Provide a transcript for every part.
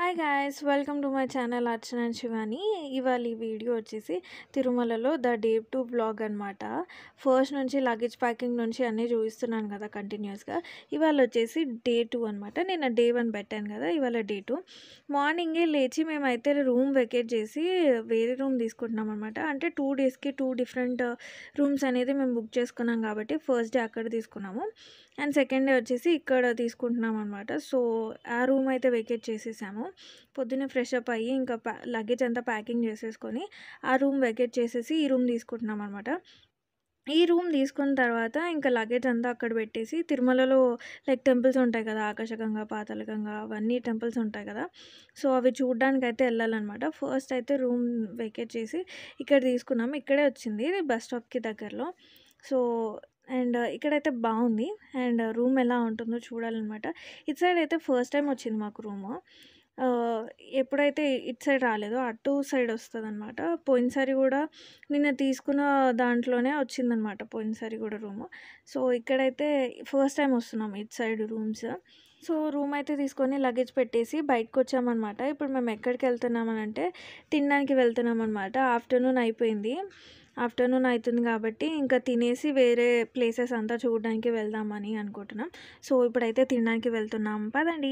hi guys welcome to my channel Archana and Shivani ఇవాళ ఈ video వచ్చేసి తిరుమలలో ద డే టు బ్లాగ్ అనమాట ఫస్ట్ నుంచి లగేజ్ ప్యాకింగ్ నుంచి అన్నీ చూపిస్తున్నాను కదా కంటిన్యూస్గా ఇవాళ వచ్చేసి డే టూ అనమాట నేను డే వన్ పెట్టాను కదా ఇవాళ డే టూ మార్నింగే లేచి మేమైతే రూమ్ వెకేట్ చేసి వేరే రూమ్ తీసుకుంటున్నాం అనమాట అంటే టూ డేస్కి టూ డిఫరెంట్ రూమ్స్ అనేది మేము బుక్ చేసుకున్నాం కాబట్టి ఫస్ట్ డే అక్కడ తీసుకున్నాము అండ్ సెకండ్ డే వచ్చేసి ఇక్కడ తీసుకుంటున్నాం అనమాట సో ఆ రూమ్ అయితే వెకేట్ చేసేసాము పొద్దున్నే ఫ్రెష్ అప్ అయ్యి ఇంకా ప్యా లగేజ్ అంతా ప్యాకింగ్ చేసేసుకొని ఆ రూమ్ వెకేట్ చేసేసి ఈ రూమ్ తీసుకుంటున్నాం అనమాట ఈ రూమ్ తీసుకున్న తర్వాత ఇంకా లగేజ్ అంతా అక్కడ పెట్టేసి తిరుమలలో లైక్ టెంపుల్స్ ఉంటాయి కదా ఆకాశగంగా పాతాళగంగా అవన్నీ టెంపుల్స్ ఉంటాయి కదా సో అవి చూడడానికి అయితే వెళ్ళాలన్నమాట ఫస్ట్ అయితే రూమ్ వెకేట్ చేసి ఇక్కడ తీసుకున్నాము ఇక్కడే వచ్చింది బస్ స్టాప్కి దగ్గరలో సో అండ్ ఇక్కడైతే బాగుంది అండ్ రూమ్ ఎలా ఉంటుందో చూడాలన్నమాట ఇటు సైడ్ అయితే ఫస్ట్ టైం వచ్చింది మాకు రూము ఎప్పుడైతే ఇటు సైడ్ రాలేదో అటు సైడ్ వస్తుంది అనమాట పోయినసారి కూడా నిన్న తీసుకున్న దాంట్లోనే వచ్చిందనమాట పోయినసారి కూడా రూము సో ఇక్కడైతే ఫస్ట్ టైం వస్తున్నాం ఇటు సైడ్ రూమ్స్ సో రూమ్ అయితే తీసుకొని లగేజ్ పెట్టేసి బయటకు వచ్చామన్నమాట ఇప్పుడు మేము ఎక్కడికి వెళ్తున్నామని అంటే తినడానికి వెళ్తున్నాం అనమాట ఆఫ్టర్నూన్ అయిపోయింది ఆఫ్టర్నూన్ అవుతుంది కాబట్టి ఇంకా తినేసి వేరే ప్లేసెస్ అంతా చూడడానికి వెళ్దామని అనుకుంటున్నాం సో ఇప్పుడైతే తినడానికి వెళ్తున్నాం పదండి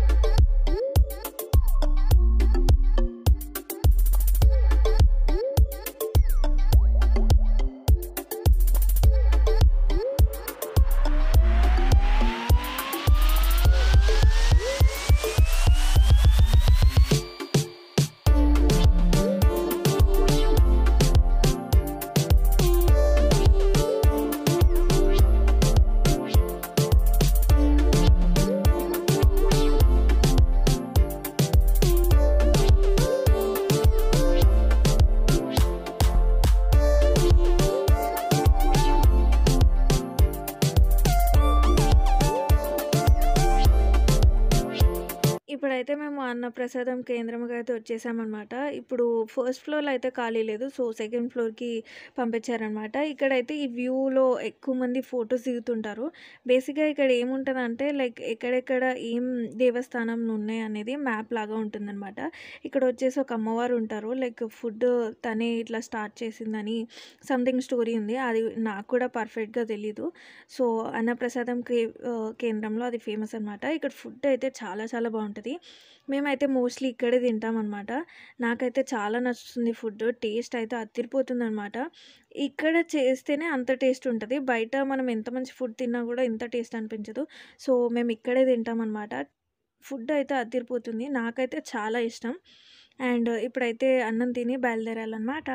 ఇప్పుడైతే మేము అన్నప్రసాదం కేంద్రంకి అయితే వచ్చేసామన్నమాట ఇప్పుడు ఫస్ట్ ఫ్లోర్లో అయితే ఖాళీ లేదు సో సెకండ్ ఫ్లోర్కి పంపించారనమాట ఇక్కడైతే ఈ వ్యూలో ఎక్కువ మంది ఫొటోస్ దిగుతుంటారు బేసిక్గా ఇక్కడ ఏముంటుంది అంటే లైక్ ఎక్కడెక్కడ ఏం దేవస్థానం ఉన్నాయి అనేది మ్యాప్ లాగా ఉంటుందన్నమాట ఇక్కడ వచ్చేసి ఒక అమ్మవారు ఉంటారు లైక్ ఫుడ్ తనే ఇట్లా స్టార్ట్ చేసిందని సంథింగ్ స్టోరీ ఉంది అది నాకు కూడా పర్ఫెక్ట్గా తెలీదు సో అన్నప్రసాదం కే కేంద్రంలో అది ఫేమస్ అనమాట ఇక్కడ ఫుడ్ అయితే చాలా చాలా బాగుంటుంది మేమైతే మోస్ట్లీ ఇక్కడే తింటాం అనమాట నాకైతే చాలా నచ్చుతుంది ఫుడ్ టేస్ట్ అయితే అత్తిరిపోతుంది అనమాట ఇక్కడ చేస్తేనే అంత టేస్ట్ ఉంటుంది బయట మనం ఎంత మంచి ఫుడ్ తిన్నా కూడా ఇంత టేస్ట్ అనిపించదు సో మేము ఇక్కడే తింటాం అనమాట ఫుడ్ అయితే అదిరిపోతుంది నాకైతే చాలా ఇష్టం అండ్ ఇప్పుడైతే అన్నం తిని బయలుదేరాలన్నమాట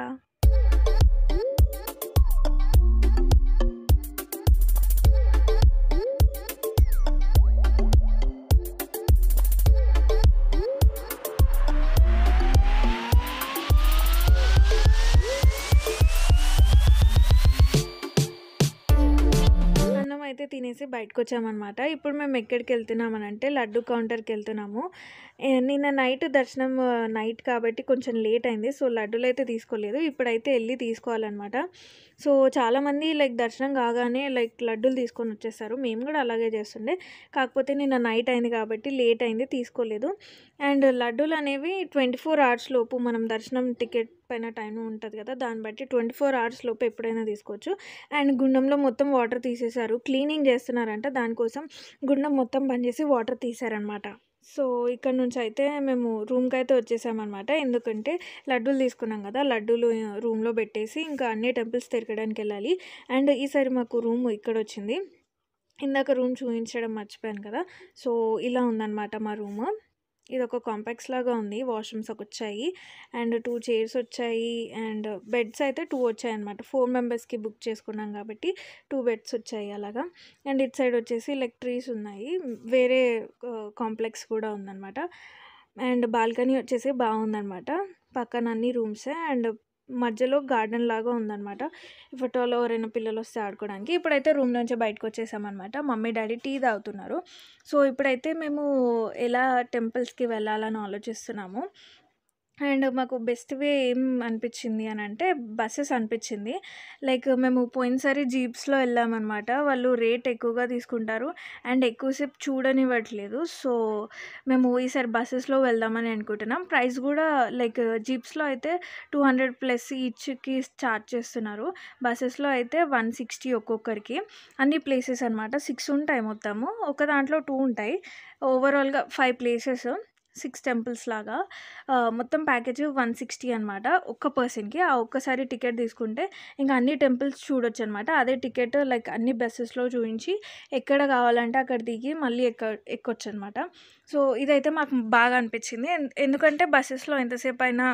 అన్నం అయితే తినేసి బయటకు వచ్చామన్నమాట ఇప్పుడు మేము ఎక్కడికి వెళ్తున్నామని అంటే లడ్డు కౌంటర్కి వెళ్తున్నాము ఏ, నిన్న నైట్ దర్శనం నైట్ కాబట్టి కొంచెం లేట్ అయింది సో లడ్డూలు అయితే తీసుకోలేదు ఇప్పుడైతే వెళ్ళి తీసుకోవాలన్నమాట సో చాలామంది లైక్ దర్శనం కాగానే లైక్ లడ్డూలు తీసుకొని వచ్చేస్తారు మేము కూడా అలాగే చేస్తుండే కాకపోతే నిన్న నైట్ అయింది కాబట్టి లేట్ అయింది తీసుకోలేదు అండ్ లడ్డూలు అనేవి ట్వంటీ ఫోర్ అవర్స్ లోపు మనం దర్శనం టికెట్ పైన టైం ఉంటుంది కదా దాన్ని బట్టి ట్వంటీ ఫోర్ అవర్స్ లోపు ఎప్పుడైనా తీసుకోవచ్చు అండ్ గుండంలో మొత్తం వాటర్ తీసేశారు క్లీనింగ్ చేస్తున్నారంట దానికోసం గుండం మొత్తం బంద్ చేసి వాటర్ తీసారనమాట సో ఇక్కడ నుంచి అయితే మేము రూమ్కి అయితే వచ్చేసామన్నమాట ఎందుకంటే లడ్డూలు తీసుకున్నాం కదా లడ్డూలు రూమ్లో పెట్టేసి ఇంకా అన్ని టెంపుల్స్ తిరగడానికి వెళ్ళాలి అండ్ ఈసారి మాకు రూమ్ ఇక్కడ వచ్చింది ఇందాక రూమ్ చూపించడం మర్చిపోయాను కదా సో ఇలా ఉందన్నమాట మా రూమ్ ఇది ఒక కాంపాక్స్ లాగా ఉంది వాష్రూమ్స్ ఒక వచ్చాయి అండ్ టూ చైర్స్ వచ్చాయి అండ్ బెడ్స్ అయితే టూ వచ్చాయి అనమాట ఫోర్ మెంబర్స్కి బుక్ చేసుకున్నాం కాబట్టి టూ బెడ్స్ వచ్చాయి అలాగా అండ్ ఇటు సైడ్ వచ్చేసి లైక్ ట్రీస్ ఉన్నాయి వేరే కాంప్లెక్స్ కూడా ఉందన్నమాట అండ్ బాల్కనీ వచ్చేసి బాగుందన్నమాట పక్కన అన్ని రూమ్సే అండ్ మధ్యలో గార్డెన్ లాగా ఉందన్నమాట ఫోటోలో ఎవరైనా పిల్లలు వస్తే ఆడుకోవడానికి ఇప్పుడైతే రూమ్ నుంచి బయటకు వచ్చేసామన్నమాట మమ్మీ డాడీ టీ తాగుతున్నారు సో ఇప్పుడైతే మేము ఎలా టెంపుల్స్కి వెళ్ళాలని ఆలోచిస్తున్నాము అండ్ మాకు బెస్ట్ వే ఏం అనిపించింది అని అంటే బస్సెస్ అనిపించింది లైక్ మేము పోయినసారి జీప్స్లో వెళ్ళామన్నమాట వాళ్ళు రేట్ ఎక్కువగా తీసుకుంటారు అండ్ ఎక్కువసేపు చూడనివ్వట్లేదు సో మేము ఈసారి బస్సెస్లో వెళ్దామని అనుకుంటున్నాం ప్రైస్ కూడా లైక్ జీప్స్లో అయితే టూ హండ్రెడ్ ప్లస్ ఈచ్కి చార్జ్ చేస్తున్నారు బస్సెస్లో అయితే వన్ సిక్స్టీ ఒక్కొక్కరికి అన్ని ప్లేసెస్ అనమాట సిక్స్ ఉంటాయి మొత్తము ఒక దాంట్లో టూ ఉంటాయి ఓవరాల్గా ఫైవ్ ప్లేసెస్ సిక్స్ టెంపుల్స్ లాగా ఆ, మొత్తం ప్యాకేజ్ వన్ సిక్స్టీ అనమాట ఒక్క పర్సన్కి ఆ ఒక్కసారి టికెట్ తీసుకుంటే ఇంకా అన్ని టెంపుల్స్ చూడొచ్చు అనమాట అదే టికెట్ లైక్ అన్ని బస్సెస్లో చూపించి ఎక్కడ కావాలంటే అక్కడ దిగి మళ్ళీ ఎక్క ఎక్కొచ్చు అనమాట సో ఇదైతే మాకు బాగా అనిపించింది ఎన్- ఎందుకంటే బస్సెస్లో ఎంతసేపు అయినా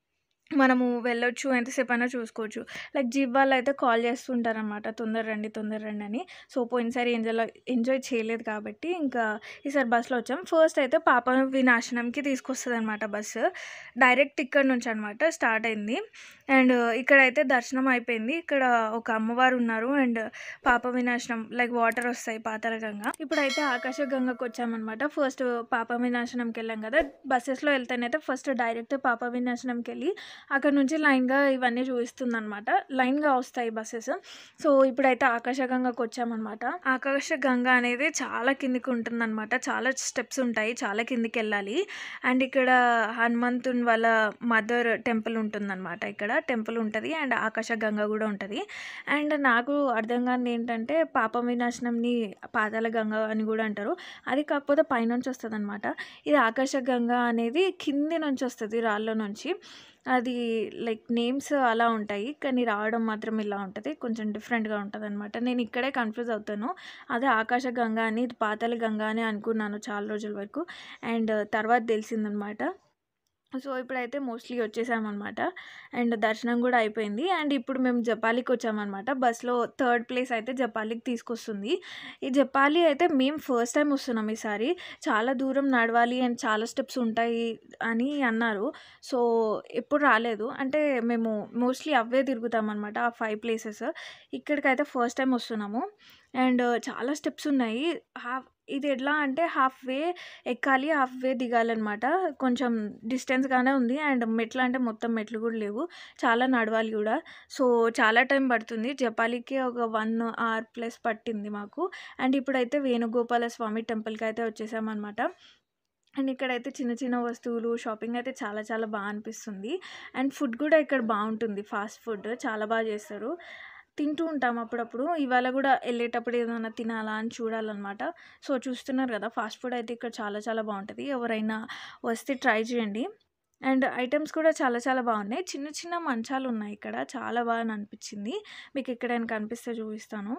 మనము వెళ్ళొచ్చు ఎంతసేపు అయినా చూసుకోవచ్చు లైక్ జీప్ వాళ్ళు అయితే కాల్ చేస్తుంటారనమాట తొందర రండి తొందర రండి అని సో పోయినసారి ఎంజాయ్ ఎంజాయ్ చేయలేదు కాబట్టి ఇంకా ఈసారి బస్సులో వచ్చాం ఫస్ట్ అయితే పాప వినాశనంకి తీసుకొస్తుంది అనమాట బస్సు డైరెక్ట్ ఇక్కడ నుంచి అనమాట స్టార్ట్ అయింది అండ్ ఇక్కడైతే దర్శనం అయిపోయింది ఇక్కడ ఒక అమ్మవారు ఉన్నారు అండ్ పాప వినాశనం లైక్ వాటర్ వస్తాయి పాతాల గంగ ఇప్పుడైతే ఆకాశ గంగకు వచ్చామన్నమాట ఫస్ట్ పాప వినాశనంకి వెళ్ళాం కదా బస్సెస్లో వెళ్తేనైతే ఫస్ట్ డైరెక్ట్ పాప వినాశనంకి వెళ్ళి అక్కడ నుంచి లైన్గా ఇవన్నీ చూపిస్తుంది అనమాట లైన్గా వస్తాయి బస్సెస్ సో ఇప్పుడైతే ఆకాశ గంగకు వచ్చామన్నమాట ఆకాశ గంగ అనేది చాలా కిందికి ఉంటుందన్నమాట చాలా స్టెప్స్ ఉంటాయి చాలా కిందికి వెళ్ళాలి అండ్ ఇక్కడ హనుమంతుని వాళ్ళ మదర్ టెంపుల్ ఉంటుందన్నమాట ఇక్కడ టెంపుల్ ఉంటుంది అండ్ ఆకాశ గంగ కూడా ఉంటుంది అండ్ నాకు అర్థం కానిది ఏంటంటే పాప వినాశనంని పాతాల గంగ అని కూడా అంటారు అది కాకపోతే పైనుంచి వస్తుంది అనమాట ఇది ఆకాశ గంగ అనేది కింది నుంచి వస్తుంది రాళ్ళ నుంచి అది లైక్ నేమ్స్ అలా ఉంటాయి కానీ రావడం మాత్రం ఇలా ఉంటుంది కొంచెం డిఫరెంట్గా ఉంటుంది అనమాట నేను ఇక్కడే కన్ఫ్యూజ్ అవుతాను అదే ఆకాశ గంగ అని ఇది పాతాళ గంగ అని అనుకున్నాను చాలా రోజుల వరకు అండ్ తర్వాత తెలిసిందనమాట సో ఇప్పుడైతే మోస్ట్లీ వచ్చేసామన్నమాట అండ్ దర్శనం కూడా అయిపోయింది అండ్ ఇప్పుడు మేము జపాలికి వచ్చామన్నమాట బస్లో థర్డ్ ప్లేస్ అయితే జపాలికి తీసుకొస్తుంది ఈ జపాలి అయితే మేము ఫస్ట్ టైం వస్తున్నాం ఈసారి చాలా దూరం నడవాలి అండ్ చాలా స్టెప్స్ ఉంటాయి అని అన్నారు సో ఎప్పుడు రాలేదు అంటే మేము మోస్ట్లీ అవే తిరుగుతాం అనమాట ఆ ఫైవ్ ప్లేసెస్ ఇక్కడికైతే ఫస్ట్ టైం వస్తున్నాము అండ్ చాలా స్టెప్స్ ఉన్నాయి హాఫ్ ఇది ఎట్లా అంటే హాఫ్ వే ఎక్కాలి హాఫ్ వే దిగాలన్నమాట కొంచెం డిస్టెన్స్గానే ఉంది అండ్ మెట్లు అంటే మొత్తం మెట్లు కూడా లేవు చాలా నడవాలి కూడా సో చాలా టైం పడుతుంది జపాలికి ఒక వన్ అవర్ ప్లస్ పట్టింది మాకు అండ్ ఇప్పుడైతే వేణుగోపాల స్వామి టెంపుల్కి అయితే వచ్చేసామన్నమాట అండ్ ఇక్కడైతే చిన్న చిన్న వస్తువులు షాపింగ్ అయితే చాలా చాలా బాగా అనిపిస్తుంది అండ్ ఫుడ్ కూడా ఇక్కడ బాగుంటుంది ఫాస్ట్ ఫుడ్ చాలా బాగా చేస్తారు తింటూ ఉంటాం అప్పుడప్పుడు ఇవాళ కూడా వెళ్ళేటప్పుడు ఏదైనా తినాలా అని చూడాలన్నమాట సో చూస్తున్నారు కదా ఫాస్ట్ ఫుడ్ అయితే ఇక్కడ చాలా చాలా బాగుంటుంది ఎవరైనా వస్తే ట్రై చేయండి అండ్ ఐటమ్స్ కూడా చాలా చాలా బాగున్నాయి చిన్న చిన్న మంచాలు ఉన్నాయి ఇక్కడ చాలా బాగా అనిపించింది మీకు ఎక్కడైనా కనిపిస్తే చూపిస్తాను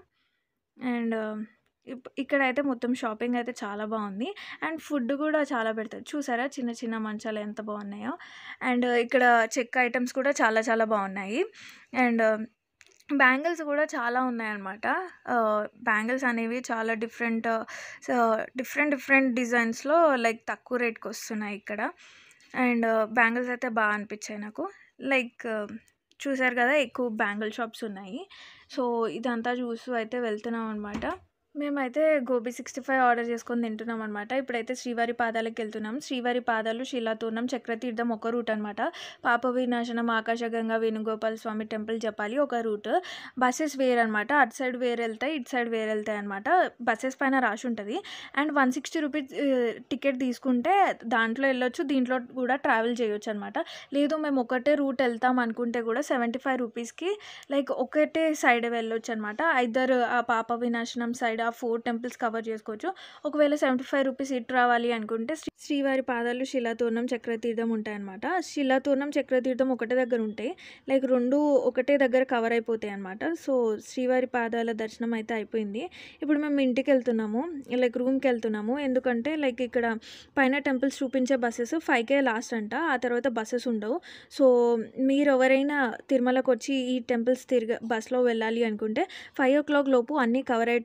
అండ్ ఇప్ ఇక్కడైతే మొత్తం షాపింగ్ అయితే చాలా బాగుంది అండ్ ఫుడ్ కూడా చాలా పెడతారు చూసారా చిన్న చిన్న మంచాలు ఎంత బాగున్నాయో అండ్ ఇక్కడ చెక్ ఐటమ్స్ కూడా చాలా చాలా బాగున్నాయి అండ్ బ్యాంగిల్స్ కూడా చాలా ఉన్నాయన్నమాట బ్యాంగిల్స్ అనేవి చాలా డిఫరెంట్ డిఫరెంట్ డిఫరెంట్ డిజైన్స్లో లైక్ తక్కువ రేట్కి వస్తున్నాయి ఇక్కడ అండ్ బ్యాంగిల్స్ అయితే బాగా అనిపించాయి నాకు లైక్ చూసారు కదా ఎక్కువ బ్యాంగిల్ షాప్స్ ఉన్నాయి సో ఇదంతా చూస్తూ అయితే వెళ్తున్నాం అనమాట మేమైతే గోబీ సిక్స్టీ ఫైవ్ ఆర్డర్ చేసుకొని తింటున్నాం అనమాట ఇప్పుడైతే శ్రీవారి పాదాలకు వెళ్తున్నాం శ్రీవారి పాదాలు శిలాతూర్ణం చక్రతీర్థం ఒక రూట్ అనమాట పాప వినాశనం ఆకాశగంగా వేణుగోపాల స్వామి టెంపుల్ చెప్పాలి ఒక రూట్ బస్సెస్ వేర్ అనమాట అటు సైడ్ వేరు వెళ్తాయి ఇటు సైడ్ వేరు వెళ్తాయి అనమాట బస్సెస్ పైన రాసి ఉంటుంది and one sixty rupees ticket తీసుకుంటే దాంట్లో వెళ్ళొచ్చు దీంట్లో కూడా ట్రావెల్ చేయొచ్చు అనమాట లేదు మేము ఒకటే రూట్ వెళ్తాం అనుకుంటే కూడా సెవెంటీ ఫైవ్ రూపీస్కి లైక్ ఒకటే సైడ్ వెళ్ళొచ్చు అనమాట ఐదర్ ఆ పాప వినాశనం సైడ్ ఆ ఫోర్ టెంపుల్స్ కవర్ చేసుకోవచ్చు ఒకవేళ సెవెంటీ ఫైవ్ రూపీస్ ఇటు రావాలి అనుకుంటే శ్రీ శ్రీవారి పాదాలు శిలాతూర్ణం చక్రతీర్థం ఉంటాయన్నమాట శిలాతూర్ణం చక్రతీర్థం ఒకటే దగ్గర ఉంటాయి లైక్ రెండు ఒకటే దగ్గర కవర్ అయిపోతాయి అనమాట సో శ్రీవారి పాదాల దర్శనం అయితే అయిపోయింది ఇప్పుడు మేము ఇంటికి వెళ్తున్నాము లైక్ రూమ్కి వెళ్తున్నాము ఎందుకంటే లైక్ ఇక్కడ పైన టెంపుల్స్ చూపించే బస్సెస్ ఫైవ్కే లాస్ట్ అంట ఆ తర్వాత బస్సెస్ ఉండవు సో మీరు ఎవరైనా తిరుమలకు వచ్చి ఈ టెంపుల్స్ తిరగ బస్లో వెళ్ళాలి అనుకుంటే ఫైవ్ ఓ క్లాక్ లోపు అన్నీ కవర్ అయ్యేటట్టు చూసుకోండి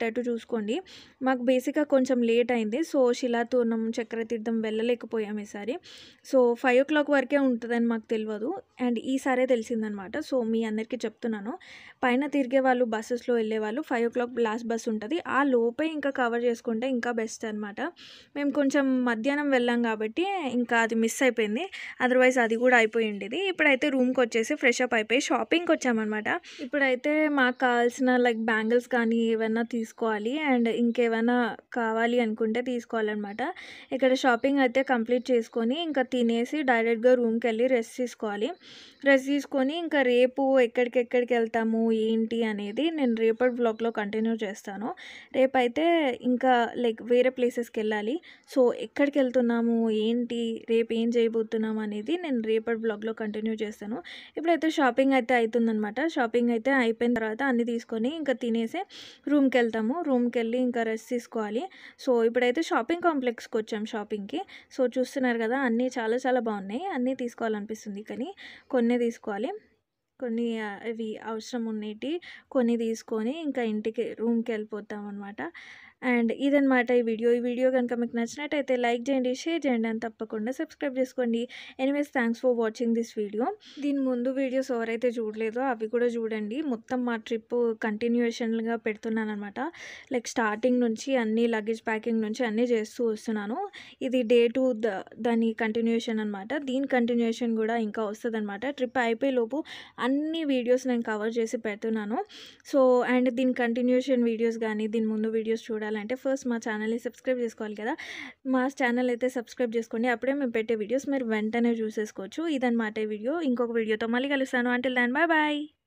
చూసుకోండి మాకు బేసిక్గా కొంచెం లేట్ అయింది సో శిలాతూర్ణం చక్రతీర్థం వెళ్ళలేకపోయాం ఈసారి సో ఫైవ్ ఓ క్లాక్ వరకే ఉంటుందని మాకు తెలియదు అండ్ ఈసారే తెలిసిందనమాట సో మీ అందరికీ చెప్తున్నాను పైన తిరిగే వాళ్ళు బస్సెస్లో వెళ్ళే వాళ్ళు five o'clock last bus ఉంటుంది ఆ లోపే ఇంకా కవర్ చేసుకుంటే ఇంకా బెస్ట్ అనమాట మేము కొంచెం మధ్యాహ్నం వెళ్ళాం కాబట్టి ఇంకా అది మిస్ అయిపోయింది అదర్వైజ్ అది కూడా అయిపోయి ఉండేది ఇప్పుడైతే రూమ్కి వచ్చేసి ఫ్రెష్ అప్ అయిపోయి షాపింగ్కి వచ్చామన్నమాట ఇప్పుడైతే మాకు కావాల్సిన లైక్ బ్యాంగిల్స్ కానీ ఏమైనా తీసుకోవాలి అండ్ ఇంకేమైనా కావాలి అనుకుంటే తీసుకోవాలన్నమాట ఇక్కడ షాపింగ్ అయితే కంప్లీట్ చేసుకొని ఇంకా తినేసి డైరెక్ట్గా రూమ్కి వెళ్ళి రెస్ట్ తీసుకోవాలి రెస్ట్ తీసుకొని ఇంకా రేపు ఎక్కడికెక్కడికి వెళ్తాము ఏంటి అనేది నేను రేపటి బ్లాగ్లో కంటిన్యూ చేస్తాను రేపైతే ఇంకా లైక్ వేరే ప్లేసెస్కి వెళ్ళాలి సో ఎక్కడికి వెళ్తున్నాము ఏంటి రేపు ఏం చేయబోతున్నాము అనేది నేను రేపటి బ్లాగ్లో కంటిన్యూ చేస్తాను ఇప్పుడైతే షాపింగ్ అయితే అవుతుందన్నమాట షాపింగ్ అయితే అయిపోయిన తర్వాత అన్నీ తీసుకొని ఇంకా తినేసి రూమ్కి వెళ్తాము రూమ్కి వెళ్ళి ఇంకా రెస్ట్ తీసుకోవాలి సో ఇప్పుడైతే షాపింగ్ కాంప్లెక్స్కి వచ్చాం షాపింగ్కి సో చూస్తున్నారు కదా అన్నీ చాలా చాలా బాగున్నాయి అన్నీ తీసుకోవాలనిపిస్తుంది కానీ కొన్నే తీసుకోవాలి కొన్ని ఆ, ఇవి అవసరం ఉన్నవి కొన్ని తీసుకొని ఇంకా ఇంటికి రూమ్కి వెళ్ళిపోతాం అనమాట అండ్ ఇదనమాట ఈ వీడియో ఈ వీడియో కనుక మీకు నచ్చినట్టయితే లైక్ చేయండి షేర్ చేయండి అని తప్పకుండా సబ్స్క్రైబ్ చేసుకోండి anyways thanks for watching this video దీని ముందు వీడియోస్ ఎవరైతే చూడలేదో అవి కూడా చూడండి మొత్తం మా ట్రిప్ కంటిన్యూషన్గా పెడుతున్నాను అనమాట లైక్ స్టార్టింగ్ నుంచి అన్ని లగేజ్ ప్యాకింగ్ నుంచి అన్నీ చేస్తూ వస్తున్నాను ఇది డే టు ద దాని కంటిన్యూషన్ అనమాట దీని కంటిన్యూషన్ కూడా ఇంకా వస్తుంది అనమాట ట్రిప్ అయిపోయే లోపు అన్ని వీడియోస్ నేను కవర్ చేసి పెడుతున్నాను సో అండ్ దీని కంటిన్యూషన్ వీడియోస్ కానీ దీని ముందు వీడియోస్ చూడాలంటే ఫస్ట్ మా ఛానల్ని సబ్స్క్రైబ్ చేసుకోవాలి కదా మా ఛానల్ అయితే సబ్స్క్రైబ్ చేసుకోండి అప్పుడే మేము పెట్టే వీడియోస్ మీరు వెంటనే చూసేసుకోవచ్చు ఇదన్నమాట ఈ వీడియో ఇంకొక వీడియోతో మళ్ళీ కలుస్తాను అంటే దాని బాయ్ బాయ్